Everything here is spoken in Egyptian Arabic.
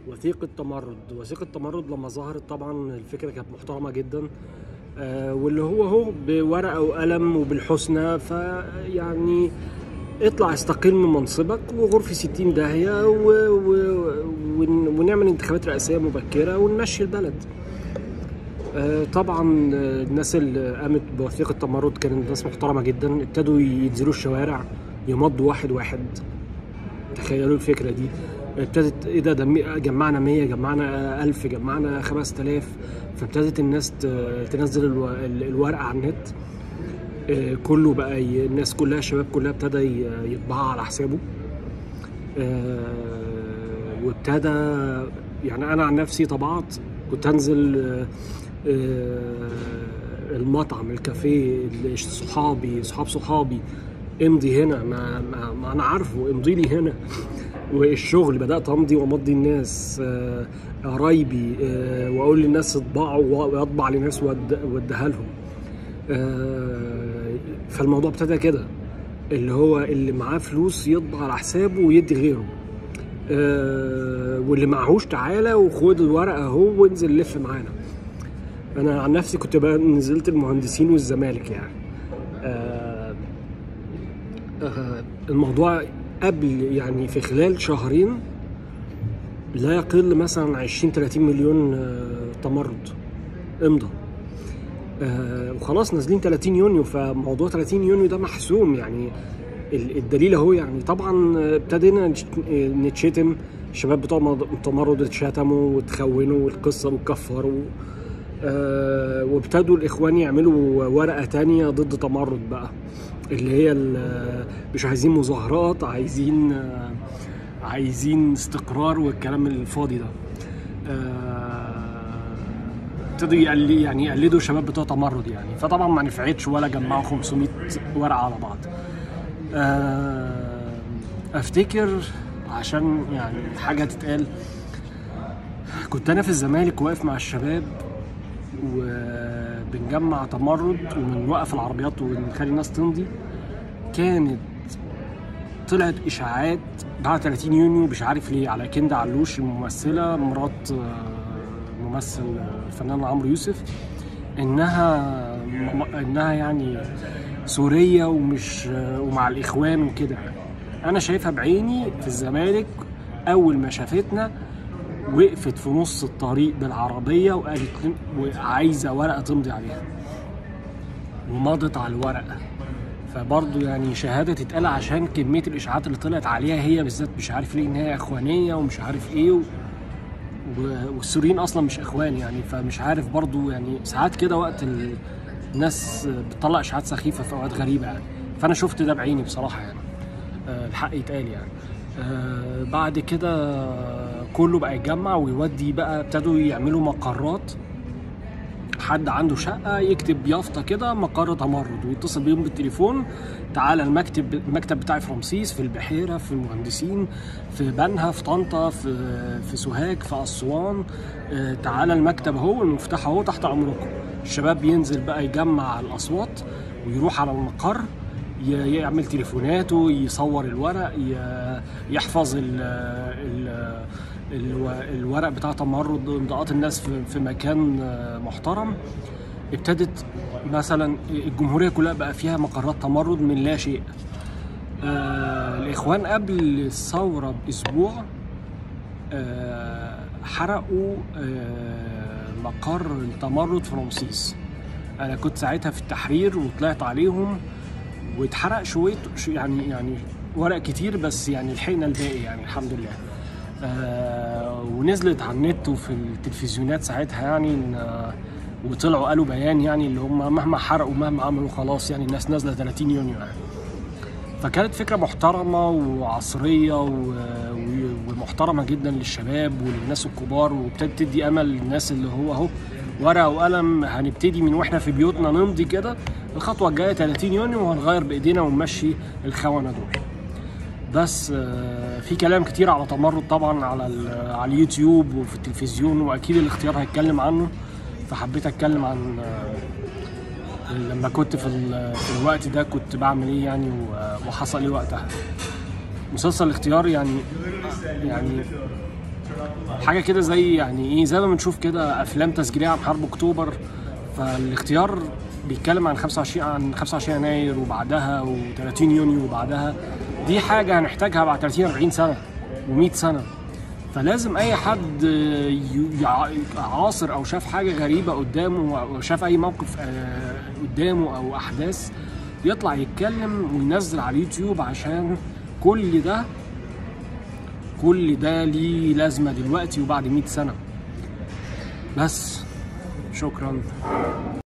وثيقة تمرد وثيقة تمرد لما ظهرت طبعا الفكرة كانت محترمة جدا آه، واللي هو هو بورقة وقلم وبالحسنى فيعني اطلع استقيل من منصبك وغرفة 60 داهية و... و... ون- ونعمل انتخابات رئاسية مبكرة ونمشي البلد آه، طبعا آه، الناس اللي قامت بوثيقة تمرد كانت ناس محترمة جدا ابتدوا ينزلوا الشوارع يمضوا واحد واحد تخيلوا الفكرة دي ابتدت ايه ده ده مي- جمعنا 100 جمعنا 1000 جمعنا 5000 فابتدت الناس ت- تنزل الو- ال- الورقة على النت آه، كله بقى ي- الناس كلها الشباب كلها ابتدى ي- يطبعها على حسابه آه، وابتدى يعني انا عن نفسي طبعت كنت انزل آه، آه، المطعم الكافيه اللي صحابي صحاب صحابي امضي هنا ما, ما, ما انا عارفه امضي لي هنا والشغل بدات امضي وامضي الناس آه، قرايبي آه، واقول للناس اطبعوا واطبع لناس وأد- واديها لهم آه، فالموضوع ابتدى كده اللي هو اللي معاه فلوس يطبع على حسابه ويدي غيره آه، واللي معهوش تعالى وخد الورقه اهو وانزل لف معانا انا عن نفسي كنت بقى نزلت المهندسين والزمالك يعني آه، آه، الموضوع قبل يعني في خلال شهرين لا يقل مثلا 20 30 مليون آه، تمرد امضى آه، وخلاص نازلين 30 يونيو فموضوع 30 يونيو ده محسوم يعني ال- الدليل اهو يعني طبعا ابتدينا نش- نتشتم الشباب بتوع مض- التمرد اتشتموا وتخونوا والقصه وكفروا آه، وابتدوا الاخوان يعملوا ورقه تانية ضد تمرد بقى اللي هي ال- مش عايزين مظاهرات عايزين آه، عايزين استقرار والكلام الفاضي ده آه، ابتدوا يقل- يعني يقلدوا الشباب بتوع تمرد يعني فطبعا ما نفعتش ولا جمعوا 500 ورقه على بعض آه، افتكر عشان يعني حاجه تتقال كنت انا في الزمالك واقف مع الشباب وبنجمع تمرد وبنوقف العربيات ونخلي الناس تمضي كانت طلعت اشاعات بعد 30 يونيو مش عارف ليه على كندا علوش الممثله مرات آه، ممثل آه، الفنان عمرو يوسف انها م- انها يعني سوريه ومش آه، ومع الاخوان وكده انا شايفها بعيني في الزمالك اول ما شافتنا وقفت في نص الطريق بالعربيه وقالت لي- وعايزه ورقه تمضي عليها ومضت على الورقه فبرضه يعني شهاده تتقال عشان كميه الاشاعات اللي طلعت عليها هي بالذات مش عارف ليه ان هي اخوانيه ومش عارف ايه و... و- والسوريين اصلا مش اخوان يعني فمش عارف برضه يعني ساعات كده وقت ال- الناس بتطلع اشاعات سخيفه في اوقات غريبه يعني فانا شفت ده بعيني بصراحه يعني آه، الحق يتقال يعني آه، بعد كده كله بقى يتجمع ويودي بقى ابتدوا يعملوا مقرات حد عنده شقه يكتب يافطه كده مقر تمرد ويتصل بيهم بالتليفون تعالى المكتب المكتب بتاعي في رمسيس في البحيره في المهندسين في بنها في طنطا في في سوهاج في اسوان آه، تعالى المكتب اهو المفتاح اهو تحت امركم الشباب ينزل بقى يجمع الاصوات ويروح على المقر ي- يعمل تليفوناته يصور الورق ي- يحفظ ال ال الو- الورق بتاع تمرد امضاءات الناس في في مكان آه، محترم ابتدت مثلا الجمهوريه كلها بقى فيها مقرات تمرد من لا شيء آه الاخوان قبل الثوره باسبوع آه حرقوا آه مقر التمرد في رمسيس انا كنت ساعتها في التحرير وطلعت عليهم واتحرق شويه شو- يعني يعني ورق كتير بس يعني لحقنا الباقي يعني الحمد لله آه ونزلت على النت وفي التلفزيونات ساعتها يعني إن آه، وطلعوا قالوا بيان يعني اللي هم مهما حرقوا مهما عملوا خلاص يعني الناس نازله 30 يونيو يعني فكانت فكره محترمه وعصريه و... و... ومحترمه جدا للشباب وللناس الكبار وابتدت تدي امل للناس اللي هو اهو ورقه وقلم هنبتدي من واحنا في بيوتنا نمضي كده الخطوه الجايه 30 يونيو وهنغير بايدينا ونمشي الخونه دول بس آه، في كلام كتير على تمرد طبعا على ال- على اليوتيوب وفي التلفزيون واكيد الاختيار هيتكلم عنه فحبيت اتكلم عن آه، لما كنت في, ال- في الوقت ده كنت بعمل ايه يعني و- وحصل ايه وقتها مسلسل الاختيار يعني يعني حاجه كده زي يعني ايه زي ما بنشوف كده افلام تسجيليه عن حرب اكتوبر فالاختيار بيتكلم عن 25 عن 25 يناير وبعدها و30 يونيو وبعدها دي حاجه هنحتاجها بعد 30 40 سنه و100 سنه فلازم اي حد ي- يع- عاصر او شاف حاجه غريبه قدامه او شاف اي موقف آه، قدامه او احداث يطلع يتكلم وينزل على اليوتيوب عشان كل ده كل ده ليه لازمه دلوقتي وبعد 100 سنه بس شكرا